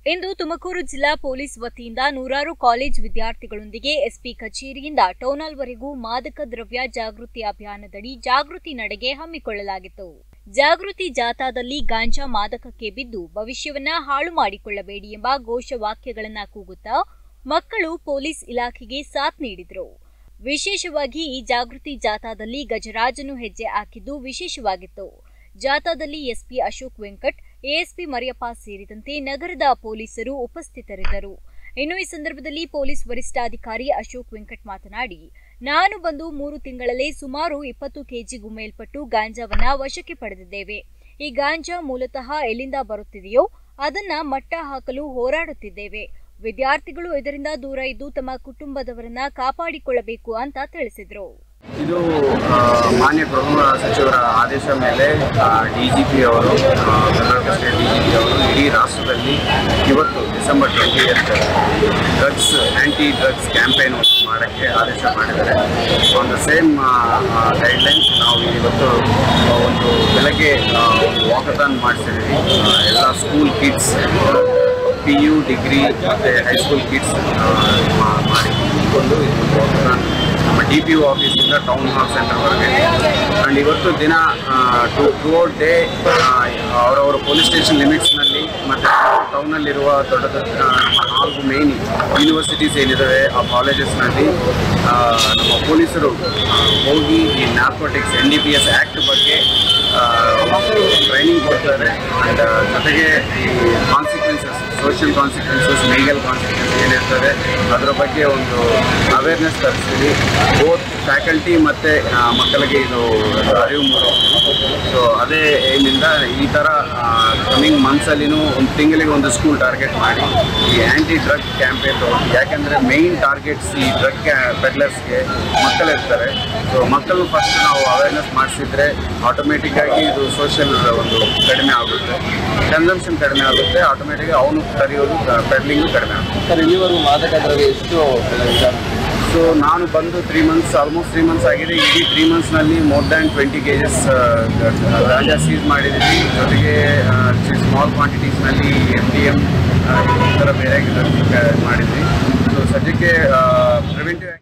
ಇಂದು ತುಮಕೂರು ಜಿಲ್ಲಾ ಪೊಲೀಸ್ ವತಿಯಿಂದ ನೂರಾರು ಕಾಲೇಜ್ ವಿದ್ಯಾರ್ಥಿಗಳೊಂದಿಗೆ ಎಸ್ಪಿ ಕಚೇರಿಯಿಂದ ಟೌನಲ್ವರೆಗೂ ಮಾದಕ ದ್ರವ್ಯ ಜಾಗೃತಿ ಅಭಿಯಾನದಡಿ ಜಾಗೃತಿ ನಡೆಗೆ ಹಮ್ಮಿಕೊಳ್ಳಲಾಗಿತ್ತು ಜಾಗೃತಿ ಜಾಥಾದಲ್ಲಿ ಗಾಂಜಾ ಮಾದಕಕ್ಕೆ ಬಿದ್ದು ಭವಿಷ್ಯವನ್ನ ಹಾಳು ಮಾಡಿಕೊಳ್ಳಬೇಡಿ ಎಂಬ ಘೋಷವಾಕ್ಯಗಳನ್ನ ಕೂಗುತ್ತಾ ಮಕ್ಕಳು ಪೊಲೀಸ್ ಇಲಾಖೆಗೆ ಸಾಥ್ ನೀಡಿದರು ವಿಶೇಷವಾಗಿ ಈ ಜಾಗೃತಿ ಜಾಥಾದಲ್ಲಿ ಗಜರಾಜನು ಹೆಜ್ಜೆ ಹಾಕಿದ್ದು ವಿಶೇಷವಾಗಿತ್ತು ಜಾಥಾದಲ್ಲಿ ಎಸ್ಪಿ ಅಶೋಕ್ ವೆಂಕಟ್ ಎಎಸ್ಪಿ ಮರಿಯಪ್ಪ ಸೇರಿದಂತೆ ನಗರದ ಪೊಲೀಸರು ಉಪಸ್ಥಿತರಿದ್ದರು ಇನ್ನು ಈ ಸಂದರ್ಭದಲ್ಲಿ ಪೊಲೀಸ್ ವರಿಷ್ಠಾಧಿಕಾರಿ ಅಶೋಕ್ ವೆಂಕಟ್ ಮಾತನಾಡಿ ನಾನು ಬಂದು ಮೂರು ತಿಂಗಳಲ್ಲೇ ಸುಮಾರು ಇಪ್ಪತ್ತು ಕೆಜಿಗೂ ಮೇಲ್ಪಟ್ಟು ಗಾಂಜಾವನ್ನ ವಶಕ್ಕೆ ಪಡೆದಿದ್ದೇವೆ ಈ ಗಾಂಜಾ ಮೂಲತಃ ಎಲ್ಲಿಂದ ಬರುತ್ತಿದೆಯೋ ಅದನ್ನ ಮಟ್ಟ ಹಾಕಲು ಹೋರಾಡುತ್ತಿದ್ದೇವೆ ವಿದ್ಯಾರ್ಥಿಗಳು ಇದರಿಂದ ದೂರ ಇದ್ದು ತಮ್ಮ ಕುಟುಂಬದವರನ್ನ ಕಾಪಾಡಿಕೊಳ್ಳಬೇಕು ಅಂತ ತಿಳಿಸಿದರು ಇದು ಆ, ಮಾನ್ಯ ಗೃಹ ಸಚಿವರ ಆದೇಶ ಮೇಲೆ ಡಿ ಜಿ ಪಿ ಅವರು ಆ, Karnataka state D G P ಅವರು ಇಡೀ ರಾಷ್ಟ್ರದಲ್ಲಿ ಇವತ್ತು December twenty eighth drugs anti drugs campaign ಮಾಡೋಕ್ಕೆ ಆದೇಶ ಮಾಡಿದ್ದಾರೆ ಆನ್ ದ ಸೇಮ್ ಗೈಡ್ಲೈನ್ಸ್ ನಾವು ಇವತ್ತು ಆ, ಒಂದು ಬೆಳಗ್ಗೆ ಆ, ಒಂದು ವಾಕಥಾನ್ ಮಾಡಿಸಿದ್ದೀವಿ ಆ, ಎಲ್ಲ school kids P U degree ಮತ್ತು ಹೈಸ್ಕೂಲ್ ಕಿಡ್ಸ್ ಮಾಡಿ ಒಂದು ಇದು ವಾಕಥಾನ್ ನಮ್ಮ ಡಿ ಪಿ ಯು ಆಫೀಸಿಂದ ಟೌನ್ ಹಾಲ್ ಸೆಂಟರ್ವರೆಗೆ ಆ್ಯಂಡ್ ಇವತ್ತು ದಿನ ಟು ಥ್ರೂಔಟ್ ಡೇ ಅವರವರ ಪೊಲೀಸ್ ಸ್ಟೇಷನ್ ಲಿಮಿಟ್ಸ್ನಲ್ಲಿ ಮತ್ತು ಟೌನಲ್ಲಿರುವ ದೊಡ್ಡ ದೊಡ್ಡ ಆ, ನಮ್ಮ ನಾಲ್ಕು ಮೇನ್ ಯೂನಿವರ್ಸಿಟೀಸ್ ಏನಿದ್ದಾವೆ ಆ ಕಾಲೇಜಸ್ನಲ್ಲಿ ನಮ್ಮ ಪೊಲೀಸರು ಆ, ಹೋಗಿ ಈ narcotics N D P S act ಬಗ್ಗೆ ಟ್ರೈನಿಂಗ್ ಕೊಡ್ತಾರೆ ಆ್ಯಂಡ್ ಜೊತೆಗೆ ಈ consequences social consequences legal consequence ಏನಿರ್ತದೆ ಅದರ ಬಗ್ಗೆ ಒಂದು ಅವೇರ್ನೆಸ್ ತರಿಸ್ತೀವಿ ಬೋತ್ ಫ್ಯಾಕಲ್ಟಿ ಮತ್ತು ಮಕ್ಕಳಿಗೆ ಇದು ಅರಿವು ಮೂಡಿಸ್ತೀವಿ ಸೊ ಅದೇ ಏನಿಂದ ಈ ಥರ ಕಮಿಂಗ್ ಮಂತ್ಸಲ್ಲಿನೂ ಒಂದು ತಿಂಗಳಿಗೆ ಒಂದು ಸ್ಕೂಲ್ ಟಾರ್ಗೆಟ್ ಮಾಡಿ ಈ ಆ್ಯಂಟಿ ಡ್ರಗ್ ಕ್ಯಾಂಪೇನ್ ತಗೊಂಡು ಯಾಕೆಂದರೆ ಮೇಯ್ನ್ ಟಾರ್ಗೆಟ್ಸ್ ಈ ಡ್ರಗ್ ಪೆಡ್ಲರ್ಸ್ಗೆ ಮಕ್ಕಳಿರ್ತಾರೆ ಸೊ ಮಕ್ಕಳು ಫಸ್ಟ್ ನಾವು ಅವೇರ್ನೆಸ್ ಮಾಡಿಸಿದ್ರೆ ಆಟೋಮೆಟಿಕ್ ಆಗಿ ಇದು ಸೋಷಿಯಲ್ ಒಂದು ಕಡಿಮೆ ಆಗುತ್ತೆ ಕನ್ಸಂಪ್ಷನ್ ಕಡಿಮೆ ಆಗುತ್ತೆ ಆಟೋಮೆಟಿಕ್ ಅವನು ಕರೆಯೋದು ಪೆಡ್ಲಿಂಗು ಕಡಿಮೆ ಆಗುತ್ತೆ ಸರ್ ಇಲ್ಲಿವರೆಗೂ ಮಾದಕ ದ್ರವ್ಯ ಎಷ್ಟು ವಿಧಾನ ಸೊ ನಾನು ಬಂದು three months almost three months ಆಗಿದೆ ಇಡೀ ತ್ರೀ ಮಂತ್ಸ್ನಲ್ಲಿ more than twenty K Gs ganja seize ಮಾಡಿದ್ದೀವಿ ಜೊತೆಗೆ ಸ್ಮಾಲ್ ಕ್ವಾಂಟಿಟೀಸ್ನಲ್ಲಿ ಎಮ್ ಡಿ ಎಮ್ ಈ ಥರ ಬೇರೆ ಮಾಡಿದ್ವಿ ಸೊ ಸದ್ಯಕ್ಕೆ ಪ್ರಿವೆಂಟಿವ್